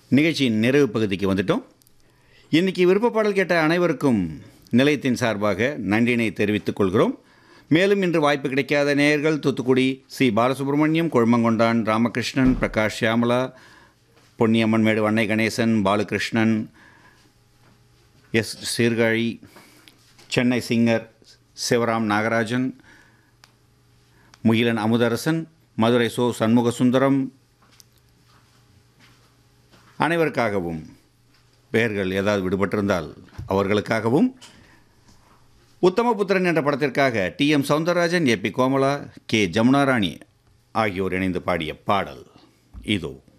நிகழ்ச்சியின் நிறைவு பகுதிக்கு வந்துட்டோம் இன்னைக்கு விருப்ப பாடல் கேட்ட அனைவருக்கும் நிலையத்தின் சார்பாக நன்றினை தெரிவித்துக் கொள்கிறோம் மேலும் இன்று வாய்ப்பு கிடைக்காத நேயர்கள் Thoothukudi C Balasubramaniam Kozhumangondan Ramakrishnan Prakash Shyamala Ponniyamman Medu Vannai Ganesan Balakrishnan S Sirkazhi Chennai singer Sivaram Nagarajan Mugilan Amudharasan Madurai சோ சண்முகசுந்தரம் அனைவருக்காகவும் பெயர்கள் ஏதாவது விடுபட்டிருந்தால் அவர்களுக்காகவும் உத்தமபுத்திரன் என்ற படத்திற்காக T M Soundararajan A P Komala K Jamunarani ஆகியோர் இணைந்து பாடிய பாடல் இதோ